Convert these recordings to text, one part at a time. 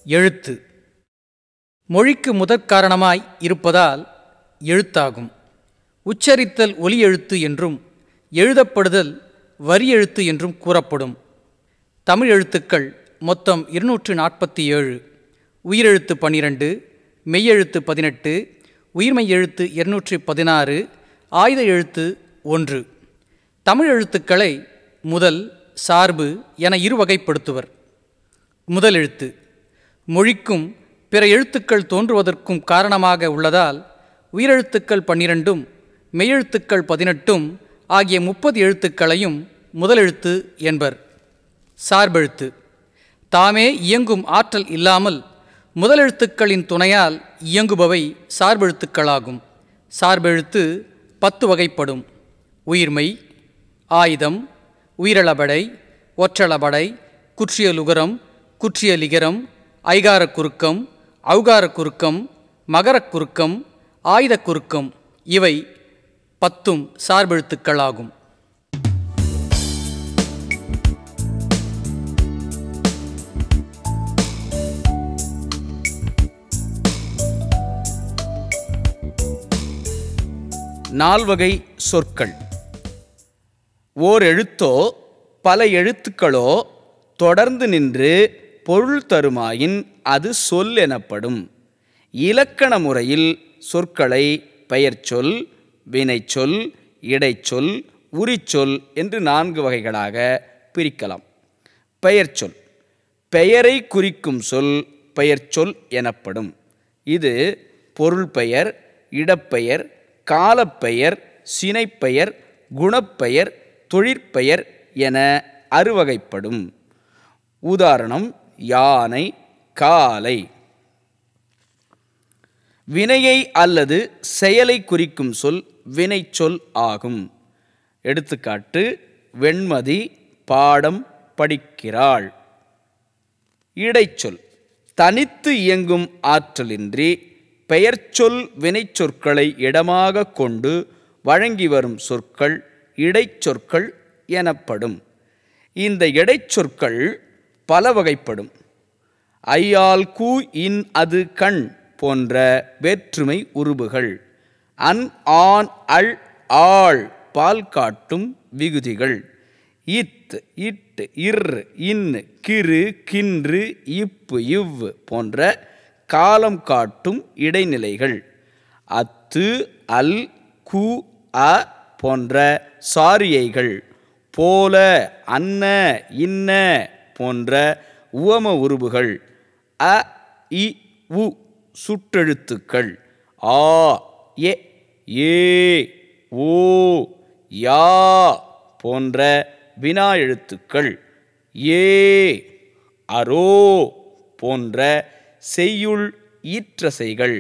எழுத்து மொழிக்கு முதற்காரணமாய் இருப்பதால் எழுத்தாகும் உச்சரித்தல் ஒலி எழுத்து என்றும் எழுதப்படுதல் வரி எழுத்து என்றும் கூறப்படும் தமிழ் எழுத்துக்கள் மொத்தம் இருநூற்று நாற்பத்தி ஏழு உயிரெழுத்து பன்னிரண்டு மெய்யெழுத்து பதினெட்டு உயிர்மெய் எழுத்து இருநூற்றி பதினாறு ஆயுத எழுத்து ஒன்று தமிழ் எழுத்துக்களை முதல் சார்பு என இருவகைப்படுத்துவர் முதல் எழுத்து மொழிக்கும் பிற எழுத்துக்கள் தோன்றுவதற்கும் காரணமாக உள்ளதால் உயிரெழுத்துக்கள் பன்னிரண்டும் மெய்யெழுத்துக்கள் பதினெட்டும் ஆகிய முப்பது எழுத்துக்களையும் முதலெழுத்து என்பர் சார்பெழுத்து தாமே இயங்கும் ஆற்றல் இல்லாமல் முதலெழுத்துக்களின் துணையால் இயங்குபவை சார்பெழுத்துக்களாகும் சார்பெழுத்து பத்து வகைப்படும் உயிர்மை ஆயுதம் உயிரளபடை ஒற்றளபடை குற்றியலுகரம் குற்றியலிகரம் ஐகாரக் குறுக்கம் ஔகாரக் குறுக்கம் மகரக் குறுக்கம் ஆயுதக் குறுக்கம் இவை பத்தும் சார்பெழுத்துக்களாகும் நால்வகை சொற்கள் ஓர் எழுத்தோ பல எழுத்துக்களோ தொடர்ந்து நின்று பொருள் தருமாயின் அது சொல் எனப்படும் இலக்கண முறையில் சொற்களை பெயர்ச்சொல் வினைச்சொல் இடைச்சொல் உரிச்சொல் என்று நான்கு வகைகளாக பிரிக்கலாம் பெயர்ச்சொல் பெயரை குறிக்கும் சொல் பெயர்ச்சொல் எனப்படும் இது பொருள் பெயர் இடப்பெயர் காலப்பெயர் சினைப்பெயர் குணப்பெயர் தொழிற்பெயர் என அறுவகைப்படும் உதாரணம் யானை காலை வினையை அல்லது செயலை குறிக்கும் சொல் வினைச்சொல் ஆகும் எடுத்துக்காட்டு வெண்மதி பாடம் படிக்கிறாள் இடைச்சொல் தனித்து இயங்கும் ஆற்றலின்றி பெயர்ச்சொல் வினைச்சொற்களை இடமாக கொண்டு வழங்கி வரும் சொற்கள் இடைச்சொற்கள் எனப்படும் இந்த இடைச்சொற்கள் பல வகைப்படும் ஐயால் கூ இன் அது கண் போன்ற வேற்றுமை உருபுகள் அன் ஆன் அள் ஆள் பால் காட்டும் விகுதிகள் இத் இட் இர் இன் கிறு கின்று இப்பு இவ் போன்ற காலம் காட்டும் இடைநிலைகள் அத்து அல் கு அ போன்ற சாரியைகள் போல அன்ன இன்ன போன்ற உவம உருபுகள் அ இ உ சுட்டெழுத்துக்கள் ஆ எ ஏ ஓ யா போன்ற வினா எழுத்துக்கள் ஏ அரோ போன்ற செய்யுள் ஈற்றசைகள்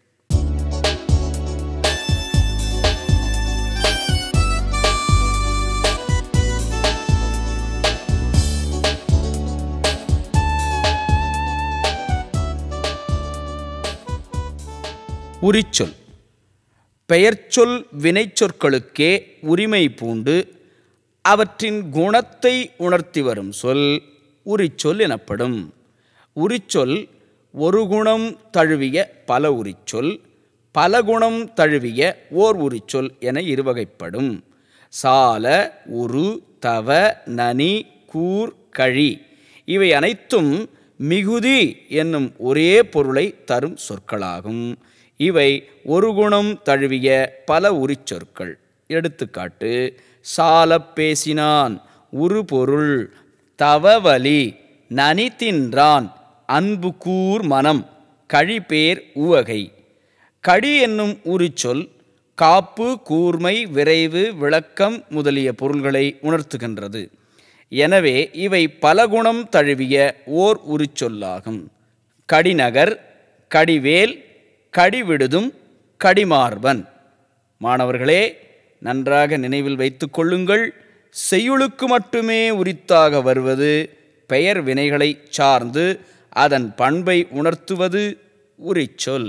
உரிச்சொல் பெயர்ச்சொல் வினைச்சொற்களுக்கே உரிமை பூண்டு அவற்றின் குணத்தை உணர்த்தி வரும் சொல் உரிச்சொல் எனப்படும் உரிச்சொல் ஒரு குணம் தழுவிய பல உரிச்சொல் பல குணம் தழுவிய ஓர் உரிச்சொல் என இருவகைப்படும் சால உரு தவ நனி கூர் கழி இவை அனைத்தும் மிகுதி என்னும் ஒரே பொருளை தரும் சொற்களாகும் இவை ஒரு குணம் தழுவிய பல உரிச்சொற்கள் எடுத்துக்காட்டு சாலப் பேசினான் உரு பொருள் தவவலி நனி தின்றான் அன்பு கூர் மனம் கழிபேர் உவகை கடி என்னும் உரிச்சொல் காப்பு கூர்மை விரைவு விளக்கம் முதலிய பொருள்களை உணர்த்துகின்றது எனவே இவை பல குணம் தழுவிய ஓர் உரிச்சொல்லாகும் கடிநகர் கடிவேல் கடிவிடுதும் கடிமார்பன் மாணவர்களே நன்றாக நினைவில் வைத்துக் கொள்ளுங்கள் செய்யுளுக்கு மட்டுமே உரித்தாக வருவது பெயர் வினைகளை சார்ந்து அதன் பண்பை உணர்த்துவது உரிச்சொல்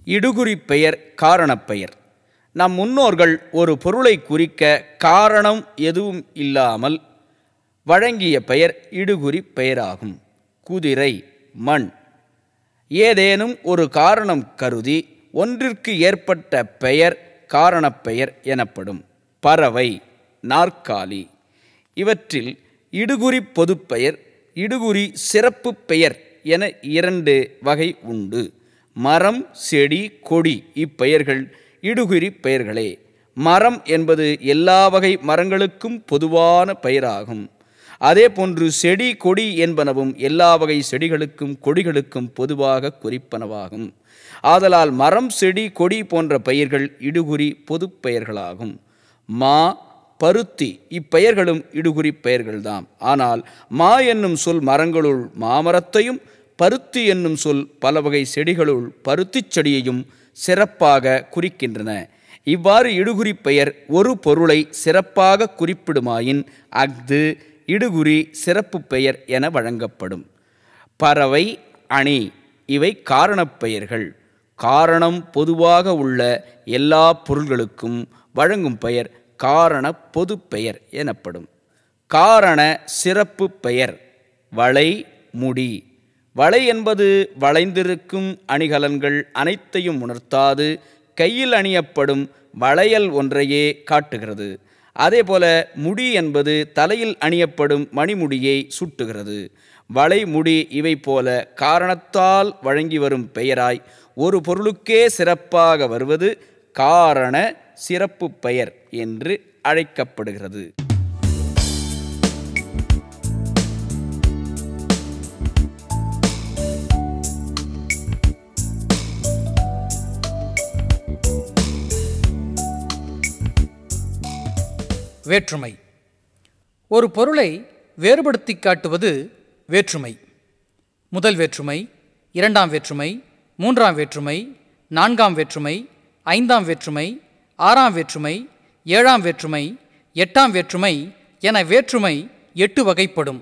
இடுகுறி பெயர் காரணப்பெயர் நம் முன்னோர்கள் ஒரு பொருளை குறிக்க காரணம் எதுவும் இல்லாமல் வழங்கிய பெயர் இடுகுறி பெயராகும் குதிரை மண் ஏதேனும் ஒரு காரணம் கருதி ஒன்றிற்கு ஏற்பட்ட பெயர் காரணப்பெயர் எனப்படும் பறவை நாற்காலி இவற்றில் இடுகுறி பொதுப்பெயர் இடுகுறி சிறப்பு பெயர் என இரண்டு வகை உண்டு மரம் செடி கொடி இப்பெயர்கள் இடுகுறி பெயர்களே மரம் என்பது எல்லா வகை மரங்களுக்கும் பொதுவான பெயராகும் அதே போன்று செடி கொடி என்பனவும் எல்லா வகை செடிகளுக்கும் கொடிகளுக்கும் பொதுவாக குறிப்பனவாகும் ஆதலால் மரம் செடி கொடி போன்ற பெயர்கள் இடுகுறி பொதுப் பெயர்களாகும் மா பருத்தி இப்பெயர்களும் இடுகுறி பெயர்கள்தாம் ஆனால் மா என்னும் சொல் மரங்களுள் மாமரத்தையும் பருத்தி என்னும் சொல் பல வகை செடிகளுள் பருத்திச் செடியையும் சிறப்பாக குறிக்கின்றன இவ்வாறு இடுகுறி பெயர் ஒரு பொருளை சிறப்பாக குறிப்பிடுமாயின் அஃது இடுகுறி சிறப்பு பெயர் என வழங்கப்படும் பறவை அணி இவை காரணப் பெயர்கள் காரணம் பொதுவாக உள்ள எல்லா பொருள்களுக்கும் வழங்கும் பெயர் காரண பொதுப் பெயர் எனப்படும் காரண சிறப்பு பெயர் வளை முடி வளை என்பது வளைந்திருக்கும் அணிகலன்கள் அனைத்தையும் உணர்த்தாது கையில் அணியப்படும் வளையல் ஒன்றையே காட்டுகிறது அதேபோல முடி என்பது தலையில் அணியப்படும் மணிமுடியை சுட்டுகிறது வளை முடி இவை போல காரணத்தால் வழங்கி வரும் பெயராய் ஒரு பொருளுக்கே சிறப்பாக வருவது காரண சிறப்பு பெயர் என்று அழைக்கப்படுகிறது வேற்றுமை ஒரு பொருளை வேறுபடுத்தி காட்டுவது வேற்றுமை முதல் வேற்றுமை இரண்டாம் வேற்றுமை மூன்றாம் வேற்றுமை நான்காம் வேற்றுமை ஐந்தாம் வேற்றுமை ஆறாம் வேற்றுமை ஏழாம் வேற்றுமை எட்டாம் வேற்றுமை என வேற்றுமை எட்டு வகைப்படும்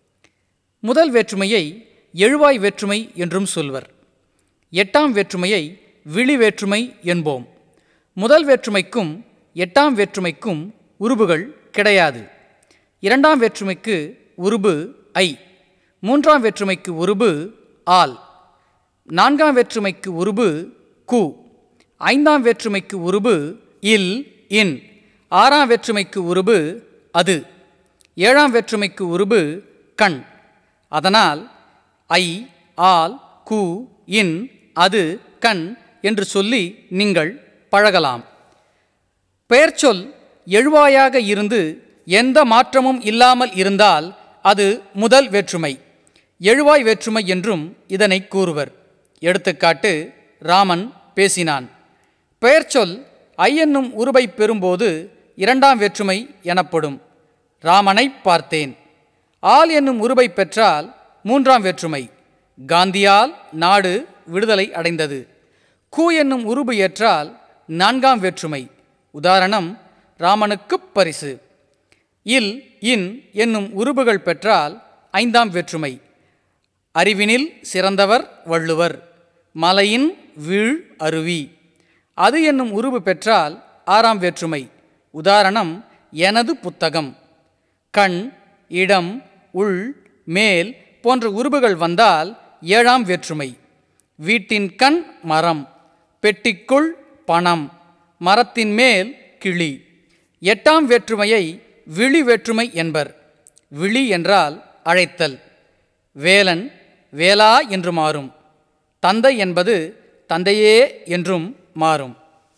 முதல் வேற்றுமையை எழுவாய் வேற்றுமை என்றும் சொல்வர் எட்டாம் வேற்றுமையை விழி வேற்றுமை என்போம் முதல் வேற்றுமைக்கும் எட்டாம் வேற்றுமைக்கும் உருபுகள் கிடையாது இரண்டாம் வேற்றுமைக்கு உருபு ஐ மூன்றாம் வேற்றுமைக்கு உருபு ஆல் நான்காம் வேற்றுமைக்கு உருபு கு ஐந்தாம் வேற்றுமைக்கு உருபு இல் இன் ஆறாம் வேற்றுமைக்கு உருபு அது ஏழாம் வேற்றுமைக்கு உருபு கண் அதனால் ஐ ஆல் கு இன் அது கண் என்று சொல்லி நீங்கள் பழகலாம் பெயர்ச்சொல் எழுவாயாக இருந்து எந்த மாற்றமும் இல்லாமல் இருந்தால் அது முதல் வேற்றுமை எழுவாய் வேற்றுமை என்றும் இதனை கூறுவர் எடுத்துக்காட்டு ராமன் பேசினான் பெயர்ச்சொல் ஐ என்னும் உருவை பெறும்போது இரண்டாம் வேற்றுமை எனப்படும் ராமனை பார்த்தேன் ஆல் என்னும் உருவை பெற்றால் மூன்றாம் வேற்றுமை காந்தியால் நாடு விடுதலை அடைந்தது கூ என்னும் உருபு ஏற்றால் நான்காம் வேற்றுமை உதாரணம் ராமனுக்குப் பரிசு இல் இன் என்னும் உருபுகள் பெற்றால் ஐந்தாம் வேற்றுமை அறிவினில் சிறந்தவர் வள்ளுவர் மலையின் வீழ் அருவி அது என்னும் உருவு பெற்றால் ஆறாம் வேற்றுமை உதாரணம் எனது புத்தகம் கண் இடம் உள் மேல் போன்ற உருபுகள் வந்தால் ஏழாம் வேற்றுமை வீட்டின் கண் மரம் பெட்டிக்குள் பணம் மரத்தின் மேல் கிளி எட்டாம் வேற்றுமையை விழி வேற்றுமை என்பர் விழி என்றால் அழைத்தல் வேலன் வேலா என்று மாறும் தந்தை என்பது தந்தையே என்றும் மாறும்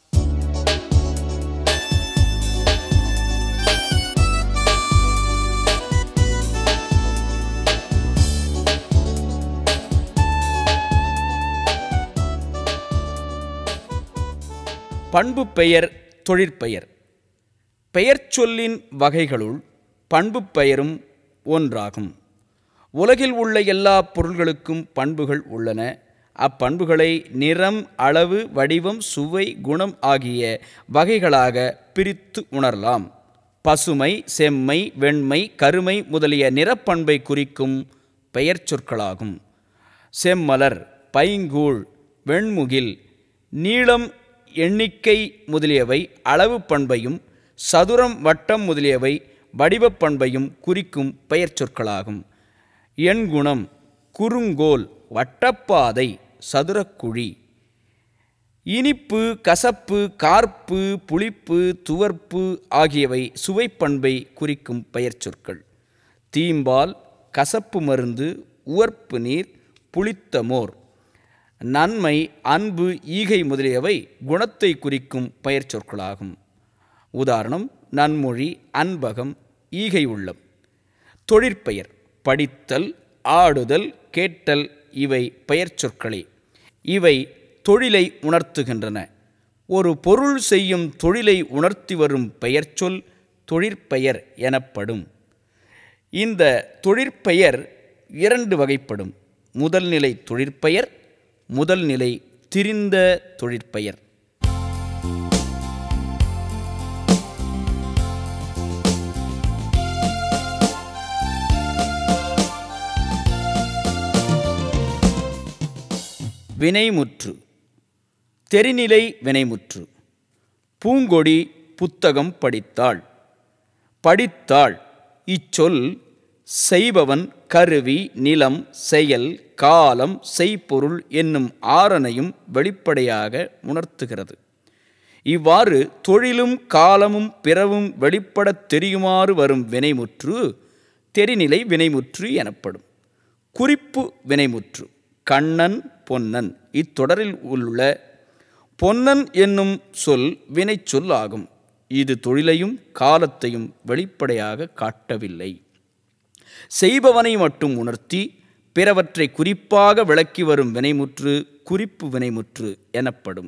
பண்பு பெயர் தொழிற்பெயர் பெயர் சொல்லின் வகைகளுள் பண்பு பெயரும் ஒன்றாகும் உலகில் உள்ள எல்லா பொருள்களுக்கும் பண்புகள் உள்ளன அப்பண்புகளை நிறம் அளவு வடிவம் சுவை குணம் ஆகிய வகைகளாக பிரித்து உணரலாம் பசுமை செம்மை வெண்மை கருமை முதலிய நிறப்பண்பை குறிக்கும் பெயர் சொற்களாகும் செம்மலர் பைங்கூழ் வெண்முகில் நீளம் எண்ணிக்கை முதலியவை அளவு பண்பையும் சதுரம் வட்டம் முதலியவை வடிவப் பண்பையும் குறிக்கும் பெயர் சொற்களாகும் எண்குணம் குறுங்கோல் வட்டப்பாதை சதுரக்குழி இனிப்பு கசப்பு கார்ப்பு புளிப்பு துவர்ப்பு ஆகியவை சுவைப்பண்பை குறிக்கும் பெயர் சொற்கள் தீம்பால் கசப்பு மருந்து உவர்ப்பு நீர் புளித்த மோர் நன்மை அன்பு ஈகை முதலியவை குணத்தை குறிக்கும் பெயர் சொற்களாகும் உதாரணம் நன்மொழி அன்பகம் ஈகை உள்ளம் தொழிற்பெயர் படித்தல் ஆடுதல் கேட்டல் இவை பெயர் சொற்களே இவை தொழிலை உணர்த்துகின்றன ஒரு பொருள் செய்யும் தொழிலை உணர்த்தி வரும் பெயர்ச்சொல் தொழிற்பெயர் எனப்படும் இந்த தொழிற்பெயர் இரண்டு வகைப்படும் முதல் நிலை தொழிற்பெயர் முதல் நிலை திரிந்த தொழிற்பெயர் வினைமுற்று தெரிநிலை வினைமுற்று பூங்கொடி புத்தகம் படித்தாள் படித்தாள் இச்சொல் செய்பவன் கருவி நிலம் செயல் காலம் செய்பொருள் என்னும் ஆறனையும் வெளிப்படையாக உணர்த்துகிறது இவ்வாறு தொழிலும் காலமும் பிறவும் வெளிப்படத் தெரியுமாறு வரும் வினைமுற்று தெரிநிலை வினைமுற்று எனப்படும் குறிப்பு வினைமுற்று கண்ணன் பொன்னன் இத்தொடரில் உள்ள பொன்னன் என்னும் சொல் வினைச்சொல் ஆகும் இது தொழிலையும் காலத்தையும் வெளிப்படையாக காட்டவில்லை செய்பவனை மட்டும் உணர்த்தி பிறவற்றை குறிப்பாக விளக்கி வரும் வினைமுற்று குறிப்பு வினைமுற்று எனப்படும்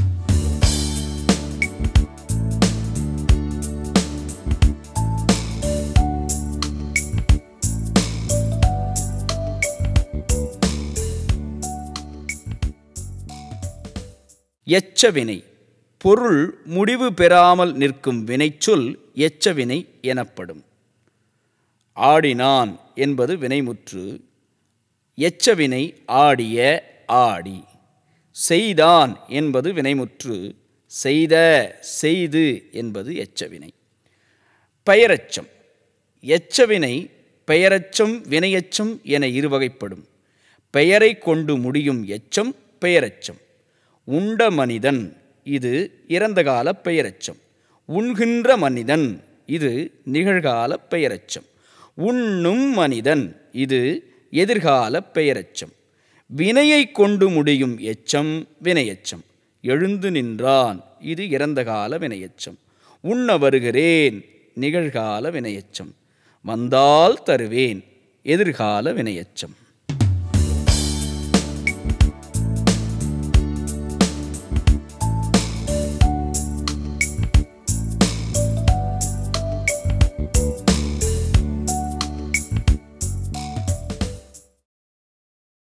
எச்சவினை பொருள் முடிவு பெறாமல் நிற்கும் வினைச்சொல் எச்சவினை எனப்படும் ஆடினான் என்பது வினைமுற்று எச்சவினை ஆடிய ஆடி செய்தான் என்பது வினைமுற்று செய்த செய்து என்பது எச்சவினை பெயரச்சம் எச்சவினை பெயரச்சம் வினையச்சம் என இருவகைப்படும் பெயரை கொண்டு முடியும் எச்சம் பெயரச்சம் உண்ட மனிதன் இது இறந்த கால பெயரச்சம் உண்கின்ற மனிதன் இது நிகழ்கால பெயரச்சம் உண்ணும் மனிதன் இது எதிர்கால பெயரச்சம் வினையை கொண்டு முடியும் எச்சம் வினையச்சம் எழுந்து நின்றான் இது இறந்த கால வினையச்சம் உண்ண வருகிறேன் நிகழ்கால வினையச்சம் வந்தால் தருவேன் எதிர்கால வினையச்சம்